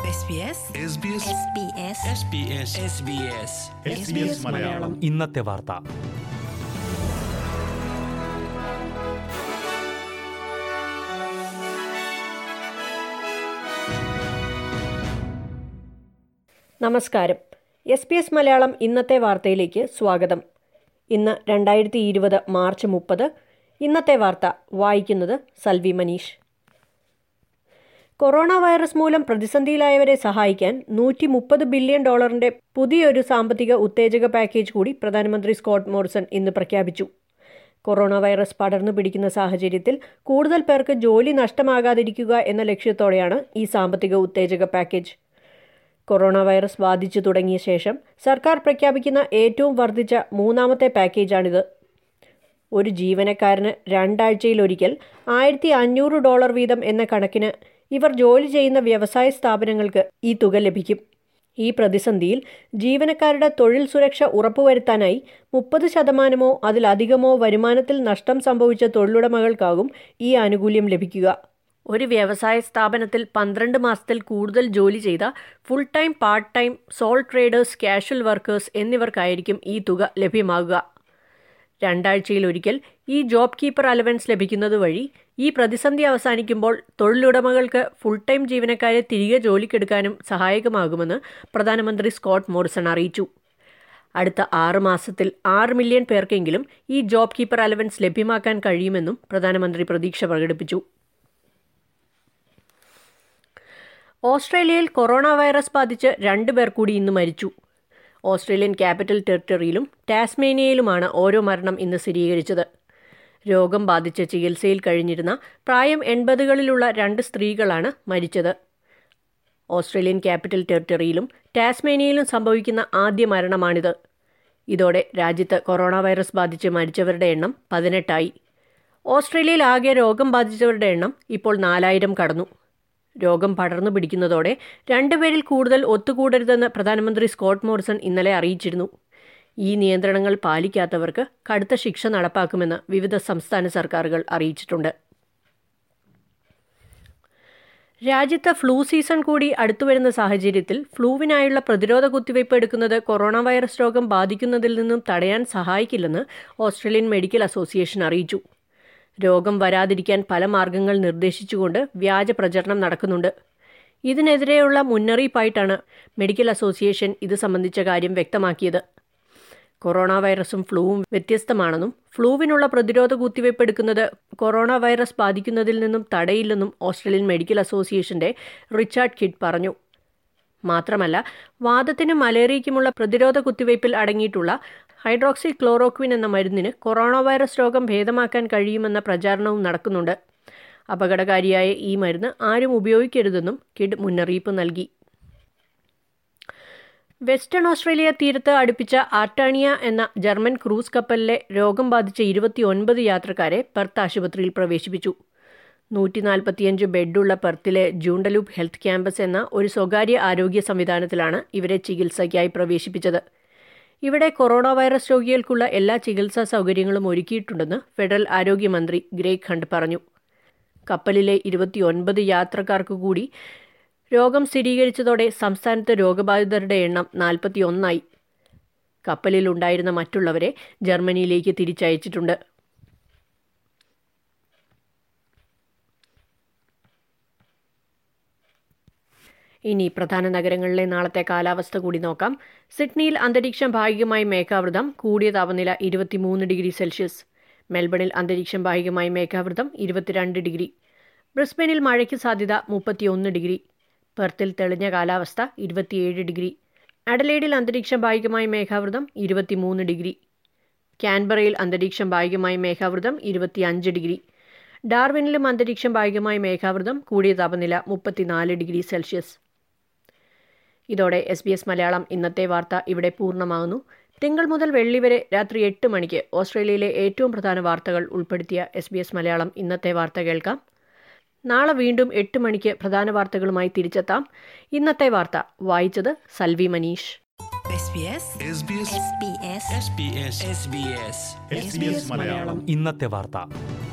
SBS Malayalam ഇന്നത്തെ വാർത്ത നമസ്കാരം എസ് പി എസ് മലയാളം ഇന്നത്തെ വാർത്തയിലേക്ക് സ്വാഗതം ഇന്ന് രണ്ടായിരത്തി ഇരുപത് മാർച്ച് മുപ്പത് ഇന്നത്തെ വാർത്ത വായിക്കുന്നത് സൽവി മനീഷ് കൊറോണ വൈറസ് മൂലം പ്രതിസന്ധിയിലായവരെ സഹായിക്കാൻ നൂറ്റി മുപ്പത് ബില്യൺ ഡോളറിന്റെ പുതിയൊരു സാമ്പത്തിക ഉത്തേജക പാക്കേജ് കൂടി പ്രധാനമന്ത്രി സ്കോട്ട് മോറിസൺ ഇന്ന് പ്രഖ്യാപിച്ചു കൊറോണ വൈറസ് പടർന്നു പിടിക്കുന്ന സാഹചര്യത്തിൽ കൂടുതൽ പേർക്ക് ജോലി നഷ്ടമാകാതിരിക്കുക എന്ന ലക്ഷ്യത്തോടെയാണ് ഈ സാമ്പത്തിക ഉത്തേജക പാക്കേജ് കൊറോണ വൈറസ് ബാധിച്ചു തുടങ്ങിയ ശേഷം സർക്കാർ പ്രഖ്യാപിക്കുന്ന ഏറ്റവും വർദ്ധിച്ച മൂന്നാമത്തെ പാക്കേജാണിത് ഒരു ജീവനക്കാരന് രണ്ടാഴ്ചയിലൊരിക്കൽ ആയിരത്തി അഞ്ഞൂറ് ഡോളർ വീതം എന്ന കണക്കിന് ഇവർ ജോലി ചെയ്യുന്ന വ്യവസായ സ്ഥാപനങ്ങൾക്ക് ഈ തുക ലഭിക്കും ഈ പ്രതിസന്ധിയിൽ ജീവനക്കാരുടെ തൊഴിൽ സുരക്ഷ ഉറപ്പുവരുത്താനായി മുപ്പത് ശതമാനമോ അതിലധികമോ വരുമാനത്തിൽ നഷ്ടം സംഭവിച്ച തൊഴിലുടമകൾക്കാകും ഈ ആനുകൂല്യം ലഭിക്കുക ഒരു വ്യവസായ സ്ഥാപനത്തിൽ പന്ത്രണ്ട് മാസത്തിൽ കൂടുതൽ ജോലി ചെയ്ത full time part time sole traders casual workers എന്നിവർക്കായിരിക്കും ഈ തുക ലഭ്യമാകുക രണ്ടാഴ്ചയിലൊരിക്കൽ ഈ ജോബ് കീപ്പർ അലവൻസ് ലഭിക്കുന്നത് വഴി ഈ പ്രതിസന്ധി അവസാനിക്കുമ്പോൾ തൊഴിലുടമകൾക്ക് ഫുൾ ടൈം ജീവനക്കാരെ തിരികെ ജോലിക്കെടുക്കാനും സഹായകമാകുമെന്ന് പ്രധാനമന്ത്രി സ്കോട്ട് മോറിസൺ അറിയിച്ചു അടുത്ത ആറ് മാസത്തിൽ ആറ് മില്യൺ പേർക്കെങ്കിലും ഈ ജോബ് കീപ്പർ അലവൻസ് ലഭ്യമാക്കാൻ കഴിയുമെന്നും പ്രധാനമന്ത്രി പ്രതീക്ഷ പ്രകടിപ്പിച്ചു ഓസ്ട്രേലിയയിൽ കൊറോണ വൈറസ് ബാധിച്ച് രണ്ടുപേർ കൂടി ഇന്ന് മരിച്ചു ഓസ്ട്രേലിയൻ ക്യാപിറ്റൽ ടെറിട്ടറിയിലും ടാസ്മേനിയയിലുമാണ് ഓരോ മരണം ഇന്ന് സ്ഥിരീകരിച്ചത് രോഗം ബാധിച്ച് ചികിത്സയിൽ കഴിഞ്ഞിരുന്ന പ്രായം എൺപതുകളിലുള്ള രണ്ട് സ്ത്രീകളാണ് മരിച്ചത് ഓസ്ട്രേലിയൻ ക്യാപിറ്റൽ ടെറിട്ടറിയിലും ടാസ്മേനിയയിലും സംഭവിക്കുന്ന ആദ്യ മരണമാണിത് ഇതോടെ രാജ്യത്ത് കൊറോണ വൈറസ് ബാധിച്ച് മരിച്ചവരുടെ എണ്ണം പതിനെട്ടായി ഓസ്ട്രേലിയയിൽ ആകെ രോഗം ബാധിച്ചവരുടെ എണ്ണം ഇപ്പോൾ നാലായിരം കടന്നു രോഗം പടർന്നു പിടിക്കുന്നതോടെ രണ്ടുപേരിൽ കൂടുതൽ ഒത്തുകൂടരുതെന്ന് പ്രധാനമന്ത്രി സ്കോട്ട് മോറിസൺ ഇന്നലെ അറിയിച്ചിരുന്നു ഈ നിയന്ത്രണങ്ങൾ പാലിക്കാത്തവർക്ക് കടുത്ത ശിക്ഷ നടപ്പാക്കുമെന്ന് വിവിധ സംസ്ഥാന സർക്കാരുകൾ അറിയിച്ചിട്ടുണ്ട് രാജ്യത്ത് ഫ്ലൂ സീസൺ കൂടി അടുത്തുവരുന്ന സാഹചര്യത്തിൽ ഫ്ലൂവിനായുള്ള പ്രതിരോധ കുത്തിവയ്പ് എടുക്കുന്നത് കൊറോണ വൈറസ് രോഗം ബാധിക്കുന്നതിൽ നിന്നും തടയാൻ സഹായിക്കില്ലെന്ന് ഓസ്ട്രേലിയൻ മെഡിക്കൽ അസോസിയേഷൻ അറിയിച്ചു രോഗം വരാതിരിക്കാൻ പല മാർഗങ്ങൾ നിർദ്ദേശിച്ചുകൊണ്ട് വ്യാജ പ്രചരണം നടക്കുന്നുണ്ട് ഇതിനെതിരെയുള്ള മുന്നറിയിപ്പായിട്ടാണ് മെഡിക്കൽ അസോസിയേഷൻ ഇത് സംബന്ധിച്ച കാര്യം വ്യക്തമാക്കിയത് കൊറോണ വൈറസും ഫ്ലൂവും വ്യത്യസ്തമാണെന്നും ഫ്ലൂവിനുള്ള പ്രതിരോധ കുത്തിവയ്പ് എടുക്കുന്നത് കൊറോണ വൈറസ് ബാധിക്കുന്നതിൽ നിന്നും തടയില്ലെന്നും ഓസ്ട്രേലിയൻ മെഡിക്കൽ അസോസിയേഷന്റെ റിച്ചാർഡ് കിഡ് പറഞ്ഞു മാത്രമല്ല വാദത്തിനും മലേറിയയ്ക്കുമുള്ള പ്രതിരോധ കുത്തിവയ്പിൽ അടങ്ങിയിട്ടുള്ള ഹൈഡ്രോക്സി ക്ലോറോക്വിൻ എന്ന മരുന്നിന് കൊറോണ വൈറസ് രോഗം ഭേദമാക്കാൻ കഴിയുമെന്ന പ്രചാരണവും നടക്കുന്നുണ്ട് അപകടകാരിയായ ഈ മരുന്ന് ആരും ഉപയോഗിക്കരുതെന്നും കിഡ് മുന്നറിയിപ്പ് നൽകി വെസ്റ്റേൺ ഓസ്ട്രേലിയ തീരത്ത് അടുപ്പിച്ച ആർട്ടാണിയ എന്ന ജർമ്മൻ ക്രൂസ് കപ്പലിലെ രോഗം ബാധിച്ച ഇരുപത്തിയൊൻപത് യാത്രക്കാരെ പെർത്ത് ആശുപത്രിയിൽ പ്രവേശിപ്പിച്ചു നൂറ്റി നാൽപ്പത്തിയഞ്ച് ബെഡുള്ള പെർത്തിലെ ജൂണ്ടലൂപ്പ് ഹെൽത്ത് ക്യാമ്പസ് എന്ന ഒരു സ്വകാര്യ ആരോഗ്യ സംവിധാനത്തിലാണ് ഇവരെ ചികിത്സയ്ക്കായി പ്രവേശിപ്പിച്ചത് ഇവിടെ കൊറോണ വൈറസ് രോഗികൾക്കുള്ള എല്ലാ ചികിത്സാ സൗകര്യങ്ങളും ഒരുക്കിയിട്ടുണ്ടെന്ന് ഫെഡറൽ ആരോഗ്യമന്ത്രി ഗ്രേഗ് ഹണ്ട് പറഞ്ഞു കപ്പലിലെ ഇരുപത്തിയൊൻപത് യാത്രക്കാർക്ക് കൂടി രോഗം സ്ഥിരീകരിച്ചതോടെ സംസ്ഥാനത്ത് രോഗബാധിതരുടെ എണ്ണം നാൽപ്പത്തിയൊന്നായി കപ്പലിലുണ്ടായിരുന്ന മറ്റുള്ളവരെ ജർമ്മനിയിലേക്ക് തിരിച്ചയച്ചിട്ടുണ്ട് ഇനി പ്രധാന നഗരങ്ങളിലെ നാളത്തെ കാലാവസ്ഥ കൂടി നോക്കാം സിഡ്നിയിൽ അന്തരീക്ഷം ഭാഗികമായി മേഘാവൃതം കൂടിയ താപനില ഇരുപത്തിമൂന്ന് ഡിഗ്രി സെൽഷ്യസ് മെൽബണിൽ അന്തരീക്ഷം ഭാഗികമായി മേഘാവൃതം ഇരുപത്തിരണ്ട് ഡിഗ്രി ബ്രിസ്ബനിൽ മഴയ്ക്ക് സാധ്യത മുപ്പത്തിയൊന്ന് ഡിഗ്രി പെർത്തിൽ തെളിഞ്ഞ കാലാവസ്ഥ ഇരുപത്തിയേഴ് ഡിഗ്രി അഡലേഡിൽ അന്തരീക്ഷം ഭാഗികമായി മേഘാവൃതം ഇരുപത്തിമൂന്ന് ഡിഗ്രി ക്യാൻബറയിൽ അന്തരീക്ഷം ഭാഗികമായി മേഘാവൃതം ഇരുപത്തിയഞ്ച് ഡിഗ്രി ഡാർവിനിലും അന്തരീക്ഷം ഭാഗികമായി മേഘാവൃതം കൂടിയ താപനില മുപ്പത്തിനാല് ഡിഗ്രി സെൽഷ്യസ് ഇതോടെ എസ് ബി എസ് മലയാളം ഇന്നത്തെ വാർത്ത ഇവിടെ പൂർണ്ണമാകുന്നു തിങ്കൾ മുതൽ വെള്ളി വരെ രാത്രി എട്ട് മണിക്ക് ഓസ്ട്രേലിയയിലെ ഏറ്റവും പ്രധാന വാർത്തകൾ ഉൾപ്പെടുത്തിയ എസ് ബി എസ് മലയാളം ഇന്നത്തെ വാർത്ത കേൾക്കാം നാളെ വീണ്ടും എട്ട് മണിക്ക് പ്രധാന വാർത്തകളുമായി തിരിച്ചെത്താം ഇന്നത്തെ വാർത്ത വായിച്ചത് Salvi Manish SBS SBS SBS SBS ഇന്നത്തെ വാർത്ത